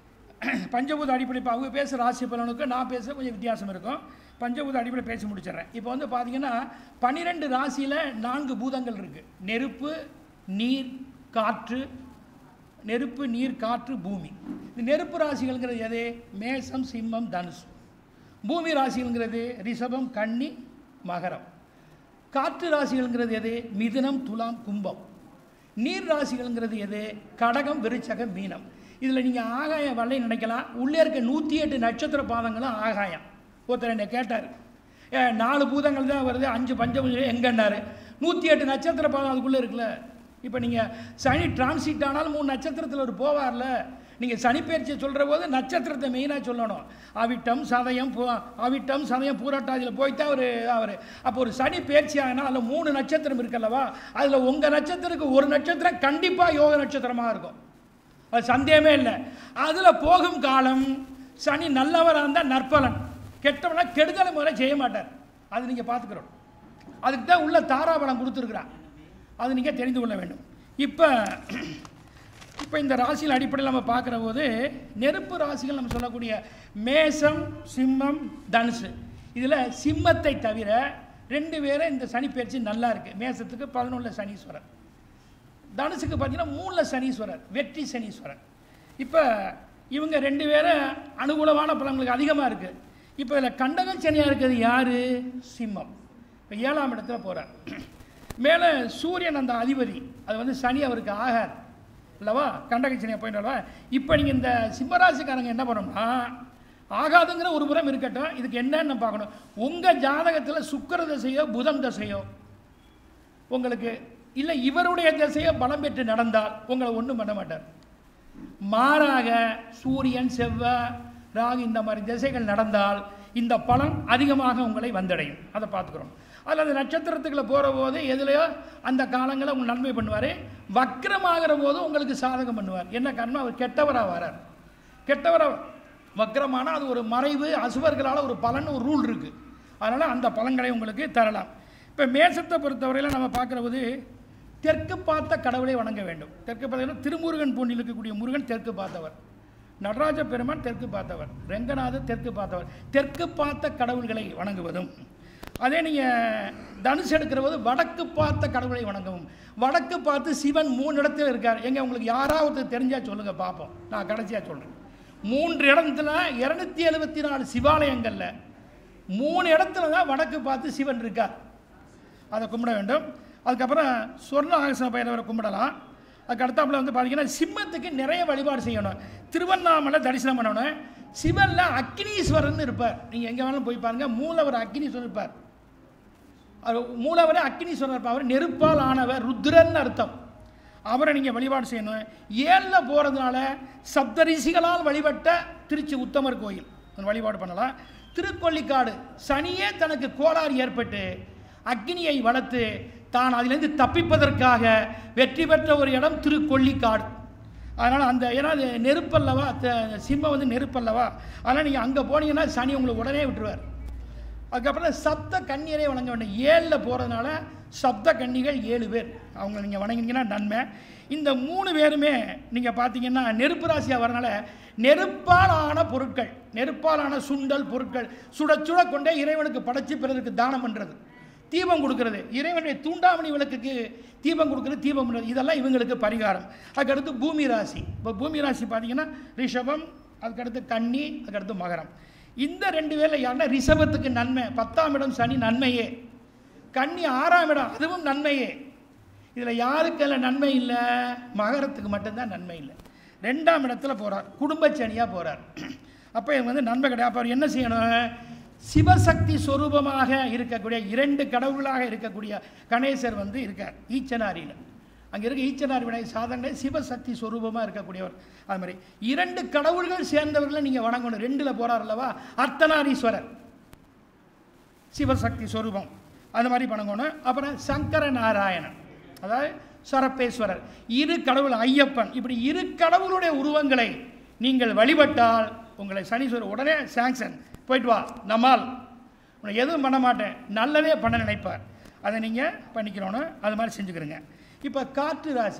பஞ்சபூத அடிப்படை இப்போ அவங்க பேசுகிற ராசி பலனுக்கு நான் பேச கொஞ்சம் வித்தியாசம் இருக்கும் பஞ்சபூத அடிப்படை பேசி முடிச்சிடுறேன் இப்போ வந்து பார்த்தீங்கன்னா பன்னிரெண்டு ராசியில் நான்கு பூதங்கள் இருக்குது நெருப்பு நீர் காற்று நெருப்பு நீர் காற்று பூமி இந்த நெருப்பு ராசிகள்ங்கிறது எது மேசம் சிம்மம் தனுசு பூமி ராசிகள்ங்கிறது ரிஷபம் கன்னி மகரம் காற்று ராசிகள்ங்கிறது எது மிதுனம் துலாம் கும்பம் நீர் ராசிகள்ங்கிறது எது கடகம் விருச்சகம் மீனம் இதில் நீங்கள் ஆகாயம் வரலை நினைக்கலாம் உள்ளே இருக்க நூற்றி எட்டு நட்சத்திர பாதங்களும் ஆகாயம் ஒருத்தர் என்னை கேட்டார் ஏ நாலு பூதங்கள் தான் வருது அஞ்சு பஞ்சபூஜை எங்கன்னாரு நூற்றி எட்டு நட்சத்திர பாதம் அதுக்குள்ளே இருக்குல்ல இப்போ நீங்கள் சனி டிரான்சிட் ஆனாலும் மூணு நட்சத்திரத்தில் ஒரு போவார்ல நீங்கள் சனிப்பெயர்ச்சியை சொல்கிற போது நட்சத்திரத்தை மெயினாக சொல்லணும் அவிட்டம் சதயம் பூ அவிட்டம் சதயம் பூரட்டாதியில் போய்த்தான் அவர் அவர் அப்போ ஒரு சனி பயிற்சி ஆகினா அதில் மூணு நட்சத்திரம் இருக்குல்லவா அதில் உங்கள் நட்சத்திரத்துக்கு ஒரு நட்சத்திரம் கண்டிப்பாக யோக நட்சத்திரமாக இருக்கும் அது சந்தேகமே இல்லை அதில் போகும் காலம் சனி நல்லவராக இருந்தால் நற்பலன் கெட்டவனா கெடுதலை முறை செய்ய மாட்டார் அது நீங்கள் பார்த்துக்கிறோம் அதுக்கு தான் உள்ள தாராபலம் கொடுத்துருக்குறான் அது நீங்கள் தெரிந்து கொள்ள வேண்டும் இப்போ இப்போ இந்த ராசியில் அடிப்படையில் நம்ம பார்க்குற போது நெருப்பு ராசிகள் நம்ம சொல்லக்கூடிய மேசம் சிம்மம் தனுசு இதில் சிம்மத்தை தவிர ரெண்டு பேரும் இந்த சனி பயிற்சி நல்லா இருக்குது மேசத்துக்கு பதினொன்றில் சனீஸ்வரர் தனுசுக்கு பார்த்தீங்கன்னா மூணில் சனீஸ்வரர் வெற்றி சனீஸ்வரர் இப்போ இவங்க ரெண்டு பேரும் அனுகூலமான பலன்களுக்கு அதிகமாக இருக்குது இப்போ இதில் கண்டகம் சனியாக இருக்கிறது யார் சிம்மம் இப்போ ஏழாம் இடத்துல போகிறார் மேலே சூரியன் அந்த அதிபதி அது வந்து சனி அவருக்கு ஆகாது அல்லவா கண்டகச்சனையை போயிட்டு அல்லவா இப்போ நீங்கள் இந்த சிம்மராசிக்காரங்க என்ன பண்ணணும்னா ஆகாதுங்கிற ஒரு புறம் இருக்கட்டும் இதுக்கு என்னன்னு பார்க்கணும் உங்கள் ஜாதகத்தில் சுக்கிர தசையோ புதன் தசையோ உங்களுக்கு இல்லை இவருடைய திசையோ பலம் பெற்று நடந்தால் உங்களை ஒன்றும் பண்ண மாட்டார் மாறாக சூரியன் செவ்வாய் ராகு இந்த மாதிரி திசைகள் நடந்தால் இந்த பலன் அதிகமாக உங்களை வந்தடையும் அதை பார்த்துக்கிறோம் அதில் அந்த நட்சத்திரத்துக்குள்ள போகிற போது எதுலையோ அந்த காலங்களில் உங்கள் நன்மை பண்ணுவார் வக்ரமாகிற போது உங்களுக்கு சாதகம் பண்ணுவார் என்ன காரணம் அவர் கெட்டவராக வரார் கெட்டவராக வக்ரமான அது ஒரு மறைவு அசுவர்களால் ஒரு பலன் ஒரு ரூல் இருக்குது அதனால் அந்த பலன்களை உங்களுக்கு தரலாம் இப்போ மேசத்தை பொறுத்தவரையில் நம்ம பார்க்குற போது தெற்கு பார்த்த கடவுளை வணங்க வேண்டும் தெற்கு பார்த்தீங்கன்னா திருமுருகன் பூண்டில் இருக்கக்கூடிய முருகன் தெற்கு பார்த்தவர் நடராஜ பெருமான் தெற்கு பார்த்தவர் ரெங்கநாதர் தெற்கு பார்த்தவர் தெற்கு பார்த்த கடவுள்களை வணங்குவதும் அதே நீங்கள் தனுசு எடுக்கிற போது வடக்கு பார்த்த கடவுளை வணங்கவும் வடக்கு பார்த்து சிவன் மூணு இடத்துல இருக்கார் எங்க உங்களுக்கு யாராவது தெரிஞ்சா சொல்லுங்க பார்ப்போம் நான் கடைசியாக சொல்கிறேன் மூன்று இடத்துல இரநூத்தி எழுபத்தி நாலு சிவாலயங்களில் மூணு இடத்துல தான் வடக்கு பார்த்து சிவன் இருக்கார் அதை கும்பிட வேண்டும் அதுக்கப்புறம் சொர்ண ஆகசன பைரவரை கும்பிடலாம் அதுக்கு அடுத்தாப்புல வந்து பார்த்தீங்கன்னா சிம்மத்துக்கு நிறைய வழிபாடு செய்யணும் திருவண்ணாமலை தரிசனம் பண்ணணும் சிவனில் அக்னீஸ்வரன் இருப்பார் நீங்கள் எங்கே வேணாலும் போய் பாருங்கள் மூலவர் அக்னீஸ்வரன் இருப்பார் அவர் மூலவரே அக்னீஸ்வரர் இருப்பார் அவர் நெருப்பால் ஆனவர் ருத்ரன் அர்த்தம் அவரை நீங்கள் வழிபாடு செய்யணும் ஏழில் போகிறதுனால சப்தரிஷிகளால் வழிபட்ட திருச்சி உத்தமர் கோயில் அந்த வழிபாடு பண்ணலாம் திருக்கொள்ளிக்காடு சனியே தனக்கு கோளாறு ஏற்பட்டு அக்னியை வளர்த்து தான் அதிலிருந்து தப்பிப்பதற்காக வெற்றி பெற்ற ஒரு இடம் திருக்கொள்ளிக்காடு அதனால் அந்த ஏன்னா அது நெருப்பல்லவா த- சிம்மம் வந்து நெருப்பல்லவா அதனால் நீங்கள் அங்கே போனீங்கன்னா சனி உங்களை உடனே விட்டுருவார் அதுக்கப்புறம் சப்த கன்னியரை வணங்க வேண்டும் ஏழில் போகிறதுனால சப்த கன்னிகள் ஏழு பேர் அவங்க நீங்கள் வணங்கினீங்கன்னா நன்மை இந்த மூணு பேருமே நீங்கள் பார்த்தீங்கன்னா நெருப்பு ராசியாக வரனால நெருப்பால் ஆன பொருட்கள் நெருப்பால் ஆன சுண்டல் பொருட்கள் சுட சுட கொண்டே இறைவனுக்கு படைச்சு பிறருக்கு தானம் பண்ணுறது தீபம் கொடுக்கறது இறைவனுடைய தூண்டாமணி விளக்குக்கு தீபம் கொடுக்கறது தீபம் பண்ணுறது இதெல்லாம் இவங்களுக்கு பரிகாரம் அதுக்கடுத்து பூமி ராசி இப்போ பூமி ராசி பார்த்தீங்கன்னா ரிஷபம் அதுக்கடுத்து கன்னி அதுக்கடுத்து மகரம் இந்த ரெண்டு பேரில் யாருன்னா ரிஷபத்துக்கு நன்மை பத்தாம் இடம் சனி நன்மையே கன்னி ஆறாம் இடம் அதுவும் நன்மையே இதில் யாருக்கு அதில் நன்மை இல்லை மகரத்துக்கு மட்டும்தான் நன்மை இல்லை ரெண்டாம் இடத்துல போகிறார் குடும்பச்சனியாக போகிறார் அப்போ இவங்க வந்து நன்மை கிடையாது அப்போ அவர் என்ன செய்யணும் சிவசக்தி சொரூபமாக இருக்கக்கூடிய இரண்டு கடவுளாக இருக்கக்கூடிய கணேசர் வந்து இருக்கார் ஈச்சனாரியில் அங்கே இருக்க ஈச்சனார் வினை சாதனை சிவசக்தி சொரூபமாக இருக்கக்கூடியவர் அது மாதிரி இரண்டு கடவுள்கள் சேர்ந்தவர்களை நீங்கள் வணங்கணும் ரெண்டில் போகிறார் அல்லவா அர்த்தநாரீஸ்வரர் சிவசக்தி சொரூபம் அது மாதிரி வணங்கணும் அப்புறம் சங்கர நாராயணன் அதாவது சரப்பேஸ்வரர் இரு கடவுள் ஐயப்பன் இப்படி இரு கடவுளுடைய உருவங்களை நீங்கள் வழிபட்டால் உங்களை சனீஸ்வரர் உடனே சாங்ஷன் போயிட்டு வா நம்மால் உன்னை எதுவும் பண்ண மாட்டேன் நல்லதே பண்ண நினைப்பார் அதை நீங்கள் பண்ணிக்கிறோன்னு அது மாதிரி செஞ்சுக்கிறீங்க இப்போ காற்று ராசி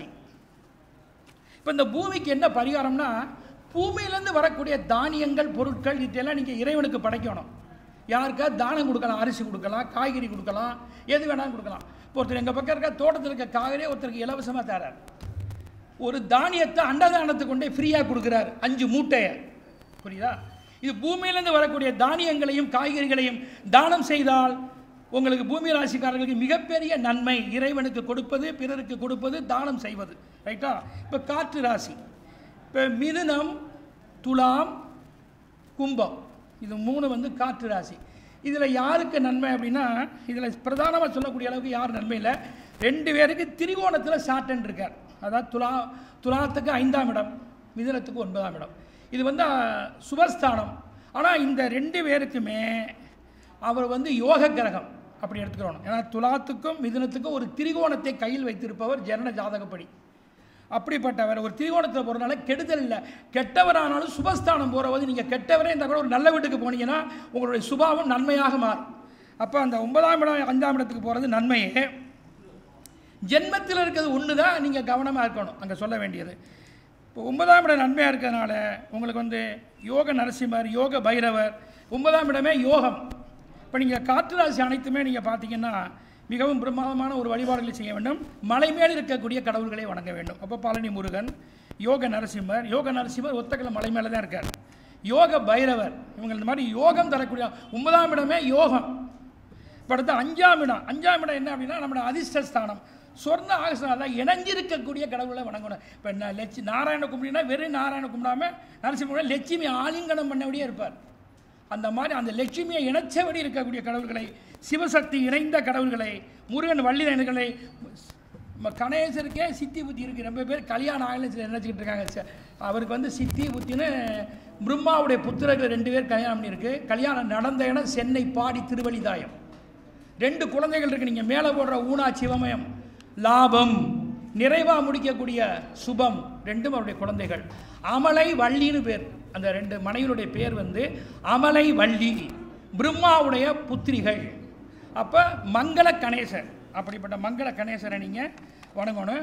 இப்போ இந்த பூமிக்கு என்ன பரிகாரம்னா பூமியிலேருந்து வரக்கூடிய தானியங்கள் பொருட்கள் இதெல்லாம் நீங்கள் இறைவனுக்கு படைக்கணும் யாருக்கா தானம் கொடுக்கலாம் அரிசி கொடுக்கலாம் காய்கறி கொடுக்கலாம் எது வேணாலும் கொடுக்கலாம் இப்போ ஒருத்தர் எங்கள் பக்கம் இருக்க தோட்டத்தில் இருக்க காய்கறியை ஒருத்தருக்கு இலவசமாக தரார் ஒரு தானியத்தை அண்டதானத்துக்கு கொண்டே ஃப்ரீயாக கொடுக்குறார் அஞ்சு மூட்டையை புரியுதா இது பூமியிலேருந்து வரக்கூடிய தானியங்களையும் காய்கறிகளையும் தானம் செய்தால் உங்களுக்கு பூமி ராசிக்காரர்களுக்கு மிகப்பெரிய நன்மை இறைவனுக்கு கொடுப்பது பிறருக்கு கொடுப்பது தானம் செய்வது ரைட்டா இப்போ காற்று ராசி இப்போ மிதுனம் துலாம் கும்பம் இது மூணு வந்து காற்று ராசி இதில் யாருக்கு நன்மை அப்படின்னா இதில் பிரதானமாக சொல்லக்கூடிய அளவுக்கு யார் நன்மை இல்லை ரெண்டு பேருக்கு திரிகோணத்தில் சாட்டன் இருக்கார் அதாவது துலா துலாத்துக்கு ஐந்தாம் இடம் மிதுனத்துக்கு ஒன்பதாம் இடம் இது வந்து அஹ், சுபஸ்தானம் ஆனால் இந்த ரெண்டு பேருக்குமே அவர் வந்து யோக கிரகம் அப்படி எடுத்துக்கிறோம் ஏன்னா துலாத்துக்கும் மிதுனத்துக்கும் ஒரு திரிகோணத்தை கையில் வைத்திருப்பவர் ஜனன ஜாதகப்படி அப்படிப்பட்டவர் ஒரு திரிகோணத்தில் போகிறனால கெடுதல் இல்லை கெட்டவரானாலும் சுபஸ்தானம் போகிறவது நீங்கள் கெட்டவரே இருந்தால் கூட ஒரு நல்ல வீட்டுக்கு போனீங்கன்னா உங்களுடைய சுபாவம் நன்மையாக மாறும் அப்போ அந்த ஒன்பதாம் இடம் அஞ்சாம் இடத்துக்கு போகிறது நன்மையே ஜென்மத்தில் இருக்கிறது ஒன்று தான் நீங்கள் கவனமாக இருக்கணும் அங்கே சொல்ல வேண்டியது இப்போ ஒன்பதாம் இடம் நன்மையாக இருக்கிறதுனால உங்களுக்கு வந்து யோக நரசிம்மர் யோக பைரவர் ஒன்பதாம் இடமே யோகம் இப்போ நீங்கள் காற்று ராசி அனைத்துமே நீங்கள் பார்த்தீங்கன்னா மிகவும் பிரமாதமான ஒரு வழிபாடுகளை செய்ய வேண்டும் மலை மேல் இருக்கக்கூடிய கடவுள்களை வணங்க வேண்டும் அப்போ பழனி முருகன் யோக நரசிம்மர் யோக நரசிம்மர் ஒத்தக்கல மலை மேலே தான் இருக்கார் யோக பைரவர் இவங்க இந்த மாதிரி யோகம் தரக்கூடிய ஒன்பதாம் இடமே யோகம் இப்போ அடுத்து அஞ்சாம் இடம் அஞ்சாம் இடம் என்ன அப்படின்னா நம்மளோட அதிர்ஷ்டஸ்தானம் சொர்ண ஆகசனம் அதான் இணைஞ்சிருக்கக்கூடிய கடவுளை வணங்கணும் இப்போ நான் லட்சி நாராயண கும்பிடினா வெறும் நாராயண கும்பிடாம நரசிம்ம லட்சுமி ஆலிங்கனம் பண்ணபடியே இருப்பார் அந்த மாதிரி அந்த லட்சுமியை இணைச்சபடி இருக்கக்கூடிய கடவுள்களை சிவசக்தி இணைந்த கடவுள்களை முருகன் வள்ளிதன்களை கணேசருக்கே சித்தி புத்தி இருக்குது ரொம்ப பேர் கல்யாணம் ஆகலை நினச்சிக்கிட்டு இருக்காங்க ச- அவருக்கு வந்து சித்தி புத்தின்னு பிரம்மாவுடைய புத்திரர்கள் ரெண்டு பேர் கல்யாணம் பண்ணியிருக்கு கல்யாணம் நடந்த இடம் சென்னை பாடி திருவழிதாயம் ரெண்டு குழந்தைகள் இருக்கு நீங்கள் மேலே போடுற ஊனா சிவமயம் லாபம் நிறைவாக முடிக்கக்கூடிய சுபம் ரெண்டும் அவருடைய குழந்தைகள் அமலை வள்ளின்னு பேர் அந்த ரெண்டு மனைவியுடைய பேர் வந்து அமலை வள்ளி பிரம்மாவுடைய புத்திரிகள் அப்போ மங்கள கணேசர் அப்படிப்பட்ட மங்கள கணேசரை நீங்கள் வணங்கணும்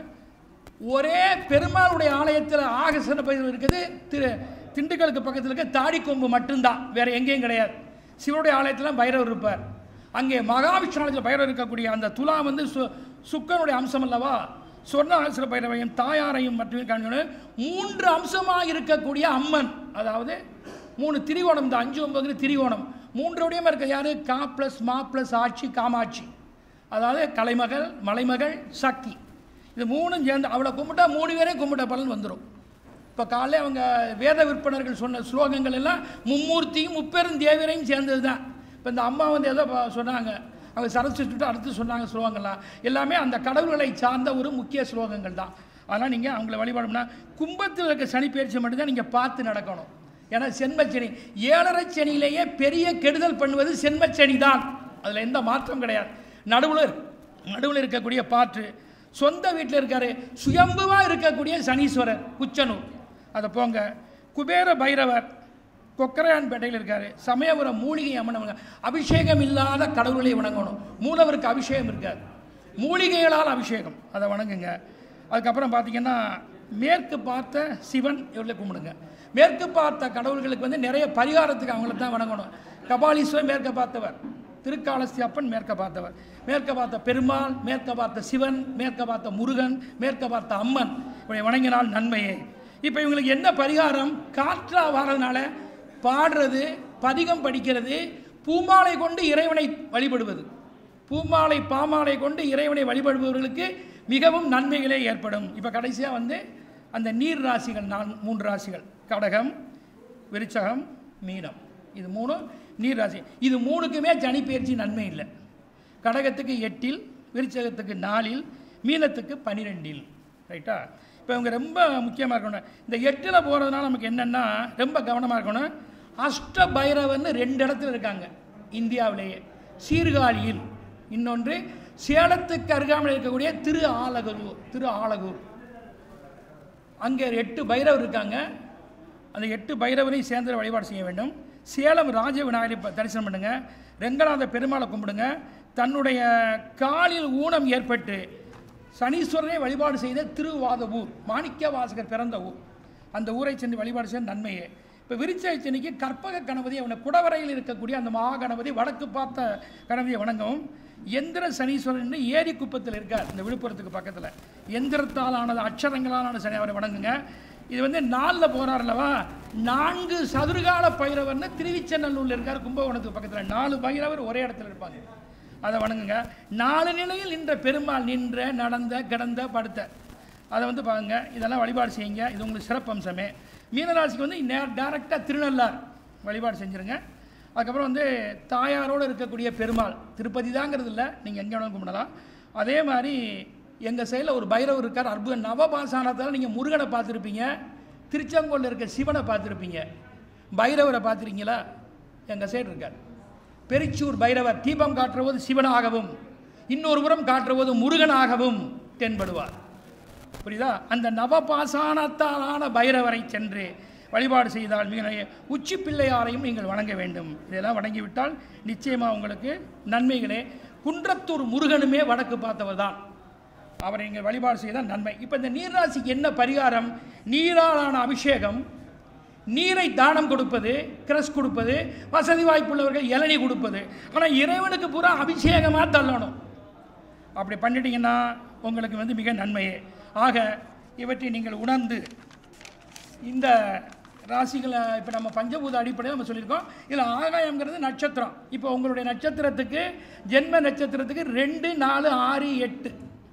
ஒரே பெருமாளுடைய ஆலயத்தில் ஆகசன பயிர் இருக்குது திரு திண்டுக்கலுக்கு பக்கத்தில் இருக்க தாடிக்கொம்பு மட்டும்தான் வேற எங்கேயும் கிடையாது சிவனுடைய ஆலயத்தில் பைரவர் இருப்பார் அங்கே மகாவிஷ்ணு ஆலயத்தில் பைரவர் இருக்கக்கூடிய அந்த துலா வந்து சு சுக்கனுடைய அம்சம் அல்லவா சொர்ண ஆசிர பைரவையும் தாயாரையும் மற்றும் காண்கணும் மூன்று அம்சமாக இருக்கக்கூடிய அம்மன் அதாவது மூணு திரிகோணம் இந்த அஞ்சு ஒன்பது திரிகோணம் மூன்றுடையமாக இருக்க யாரு கா ப்ளஸ் மா ப்ளஸ் ஆட்சி காமாட்சி அதாவது கலைமகள் மலைமகள் சக்தி இது மூணும் சேர்ந்து அவளை கும்பிட்டா மூணு பேரையும் கும்பிட்ட பலன் வந்துடும் இப்போ காலையில் அவங்க வேத விற்பனர்கள் சொன்ன ஸ்லோகங்கள் எல்லாம் மும்மூர்த்தியும் முப்பெரும் தேவரையும் சேர்ந்தது தான் இப்போ இந்த அம்மா வந்து எதோ ப- சொன்னாங்க அவங்க சரஸ்வதி அடுத்து சொன்னாங்க ஸ்லோகங்கள்லாம் எல்லாமே அந்த கடவுள்களை சார்ந்த ஒரு முக்கிய ஸ்லோகங்கள் தான் அதனால் நீங்கள் அவங்கள வழிபாடுனா கும்பத்தில் இருக்க சனி பயிற்சி மட்டும்தான் நீங்கள் பார்த்து நடக்கணும் ஏன்னா சென்மச்சனி ஏழரை சனியிலேயே பெரிய கெடுதல் பண்ணுவது சென்மச்சனி தான் அதில் எந்த மாற்றம் கிடையாது நடுவில் நடுவில் இருக்கக்கூடிய பாற்று சொந்த வீட்டில் இருக்காரு சுயம்புவாக இருக்கக்கூடிய சனீஸ்வரர் குச்சனூர் அதை போங்க குபேர பைரவர் கொக்கரையான்பேட்டையில் இருக்காரு சமயபுரம் மூலிகை அம்மன் அபிஷேகம் இல்லாத கடவுளை வணங்கணும் மூலவருக்கு அபிஷேகம் இருக்காது மூலிகைகளால் அபிஷேகம் அதை வணங்குங்க அதுக்கப்புறம் பார்த்தீங்கன்னா மேற்கு பார்த்த சிவன் இவர்களை கும்பிடுங்க மேற்கு பார்த்த கடவுள்களுக்கு வந்து நிறைய பரிகாரத்துக்கு அவங்கள தான் வணங்கணும் கபாலீஸ்வரர் மேற்க பார்த்தவர் திருக்காலஸ்தி அப்பன் மேற்க பார்த்தவர் மேற்க பார்த்த பெருமாள் மேற்க பார்த்த சிவன் மேற்க பார்த்த முருகன் மேற்க பார்த்த அம்மன் இவனை வணங்கினால் நன்மையே இப்போ இவங்களுக்கு என்ன பரிகாரம் காற்றா வாரதுனால பாடுறது பதிகம் படிக்கிறது பூமாலை கொண்டு இறைவனை வழிபடுவது பூமாலை பாமாலை கொண்டு இறைவனை வழிபடுபவர்களுக்கு மிகவும் நன்மைகளே ஏற்படும் இப்போ கடைசியாக வந்து அந்த நீர் ராசிகள் நான் மூன்று ராசிகள் கடகம் விருச்சகம் மீனம் இது மூணும் நீர் ராசி இது மூணுக்குமே சனி பயிற்சி நன்மை இல்லை கடகத்துக்கு எட்டில் விருச்சகத்துக்கு நாலில் மீனத்துக்கு பனிரெண்டில் ரைட்டா இப்போ இவங்க ரொம்ப முக்கியமாக இருக்கணும் இந்த எட்டில் போகிறதுனால நமக்கு என்னென்னா ரொம்ப கவனமாக இருக்கணும் அஷ்ட பைரவர்னு ரெண்டு இடத்துல இருக்காங்க இந்தியாவிலேயே சீர்காழியில் இன்னொன்று சேலத்துக்கு அருகாமல் இருக்கக்கூடிய திரு ஆலகூர் திரு ஆலகூர் அங்கே எட்டு பைரவர் இருக்காங்க அந்த எட்டு பைரவரையும் சேர்ந்து வழிபாடு செய்ய வேண்டும் சேலம் ராஜ விநாயகரை ப- தரிசனம் பண்ணுங்க ரெங்கநாத பெருமாளை கும்பிடுங்க தன்னுடைய காலில் ஊனம் ஏற்பட்டு சனீஸ்வரனை வழிபாடு செய்த திருவாதவூர் மாணிக்க வாசகர் பிறந்த ஊர் அந்த ஊரை சென்று வழிபாடு செய்ய நன்மையே இப்போ விருச்சை சென்னைக்கு கற்பக கணபதி அவனை குடவரையில் இருக்கக்கூடிய அந்த மகா கணபதி வடக்கு பார்த்த கணபதியை வணங்கவும் எந்திர சனீஸ்வரன் ஏரி குப்பத்தில் இருக்கார் இந்த விழுப்புரத்துக்கு பக்கத்தில் எந்திரத்தால் ஆனது அக்ஷரங்களால் ஆன சனி அவரை வணங்குங்க இது வந்து நாலில் போகிறார் அல்லவா நான்கு சதுர்கால பைரவர்னு திருவிச்சநல்லூரில் இருக்கார் கும்பகோணத்துக்கு பக்கத்தில் நாலு பைரவர் ஒரே இடத்துல இருப்பாங்க அதை வணங்குங்க நாலு நிலையில் நின்ற பெருமாள் நின்ற நடந்த கிடந்த படுத்த அதை வந்து பாருங்க இதெல்லாம் வழிபாடு செய்யுங்க இது உங்களுக்கு சிறப்பம்சமே மீனராசிக்கு வந்து நே டேரெக்டாக திருநள்ளார் வழிபாடு செஞ்சுருங்க அதுக்கப்புறம் வந்து தாயாரோடு இருக்கக்கூடிய பெருமாள் திருப்பதி தாங்கிறது இல்லை நீங்கள் எங்கே வேணாலும் கும்பிடலாம் அதே மாதிரி எங்கள் சைடில் ஒரு பைரவர் இருக்கார் அற்புத நவபாசானத்தால் நீங்கள் முருகனை பார்த்துருப்பீங்க திருச்செங்கோலில் இருக்க சிவனை பார்த்துருப்பீங்க பைரவரை பார்த்துருக்கீங்களா எங்கள் சைடு இருக்கார் பெரிச்சூர் பைரவர் தீபம் காட்டுறபோது சிவனாகவும் இன்னொரு புறம் காட்டுறபோது முருகனாகவும் தென்படுவார் புரியுதா அந்த நவபாசானத்தாலான பைரவரை சென்று வழிபாடு செய்தால் மிக நிறைய உச்சி பிள்ளையாரையும் நீங்கள் வணங்க வேண்டும் இதெல்லாம் வணங்கிவிட்டால் நிச்சயமாக உங்களுக்கு நன்மைகளே குன்றத்தூர் முருகனுமே வடக்கு பார்த்தவர் தான் அவரை நீங்கள் வழிபாடு செய்தால் நன்மை இப்போ இந்த நீர்ராசிக்கு என்ன பரிகாரம் நீராலான அபிஷேகம் நீரை தானம் கொடுப்பது கிரஸ் கொடுப்பது வசதி வாய்ப்புள்ளவர்கள் இளநீ கொடுப்பது ஆனால் இறைவனுக்கு பூரா அபிஷேகமாக தள்ளணும் அப்படி பண்ணிட்டீங்கன்னா உங்களுக்கு வந்து மிக நன்மையே ஆக இவற்றை நீங்கள் உணர்ந்து இந்த ராசிகளை இப்போ நம்ம பஞ்சபூத அடிப்படையில் நம்ம சொல்லியிருக்கோம் இதில் ஆகாயம்ங்கிறது நட்சத்திரம் இப்போ உங்களுடைய நட்சத்திரத்துக்கு ஜென்ம நட்சத்திரத்துக்கு ரெண்டு நாலு ஆறு எட்டு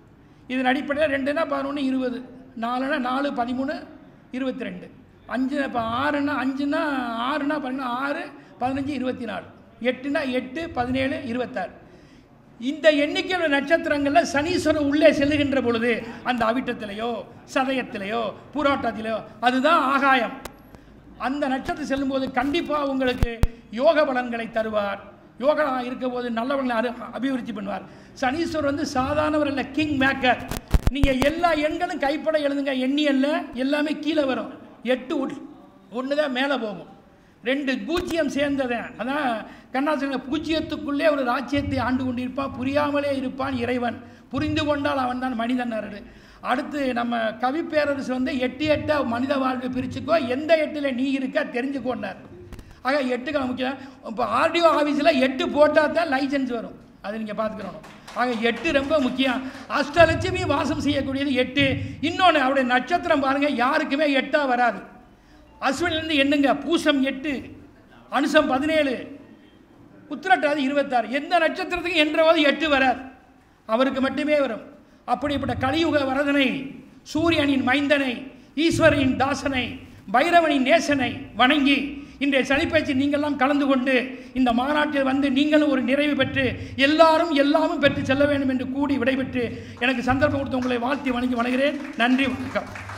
இதன் அடிப்படையில் ரெண்டுனா பதினொன்று இருபது நாலுனா நாலு பதிமூணு இருபத்தி ரெண்டு அஞ்சு இப்போ ஆறுனா அஞ்சுனா ஆறுனா பதினொன்று ஆறு பதினஞ்சு இருபத்தி நாலு எட்டுனா எட்டு பதினேழு இருபத்தாறு இந்த எண்ணிக்கையுள்ள நட்சத்திரங்களில் சனீஸ்வரன் உள்ளே செல்லுகின்ற பொழுது அந்த அவிட்டத்திலேயோ சதயத்திலேயோ பூராட்டத்திலேயோ அதுதான் ஆகாயம் அந்த நட்சத்திரம் செல்லும்போது கண்டிப்பாக உங்களுக்கு யோக பலன்களை தருவார் யோகா இருக்க போது நல்லவர்களை அரு அபிவிருத்தி பண்ணுவார் சனீஸ்வரர் வந்து சாதாரணவர் இல்லை கிங் மேக்கர் நீங்கள் எல்லா எண்களும் கைப்பட எழுதுங்க எண்ணியல்ல எல்லாமே கீழே வரும் எட்டு ஒன்று தான் மேலே போகும் ரெண்டு பூஜ்ஜியம் சேர்ந்தது அதான் கண்ணாசன பூஜ்ஜியத்துக்குள்ளே ஒரு ராஜ்யத்தை ஆண்டு கொண்டிருப்பான் புரியாமலே இருப்பான் இறைவன் புரிந்து கொண்டால் அவன் தான் மனிதன் அடுத்து நம்ம கவிப்பேரரசு வந்து எட்டு எட்டா மனித வாழ்வை பிரிச்சுக்கோ எந்த எட்டில் நீ இருக்க தெரிஞ்சுக்கோண்டார் ஆக எட்டுக்கு முக்கியம் இப்போ ஆர்டிஓ ஆஃபீஸில் எட்டு போட்டால் தான் லைசன்ஸ் வரும் அதை நீங்கள் பார்த்துக்கணும் ஆக எட்டு ரொம்ப முக்கியம் அஷ்டலட்சுமி வாசம் செய்யக்கூடியது எட்டு இன்னொன்று அவருடைய நட்சத்திரம் பாருங்கள் யாருக்குமே எட்டாக வராது அஸ்வினிலேருந்து எண்ணுங்க பூசம் எட்டு அனுசம் பதினேழு உத்திரட்டாதி இருபத்தாறு எந்த நட்சத்திரத்துக்கும் என்றவாது எட்டு வராது அவருக்கு மட்டுமே வரும் அப்படிப்பட்ட கலியுக வரதனை சூரியனின் மைந்தனை ஈஸ்வரின் தாசனை பைரவனின் நேசனை வணங்கி இன்றைய சனிப்பயிற்சி நீங்கள்லாம் கலந்து கொண்டு இந்த மாநாட்டில் வந்து நீங்களும் ஒரு நிறைவு பெற்று எல்லாரும் எல்லாமும் பெற்று செல்ல வேண்டும் என்று கூடி விடைபெற்று எனக்கு சந்தர்ப்பம் கொடுத்து உங்களை வாழ்த்தி வணங்கி வணங்குகிறேன் நன்றி வணக்கம்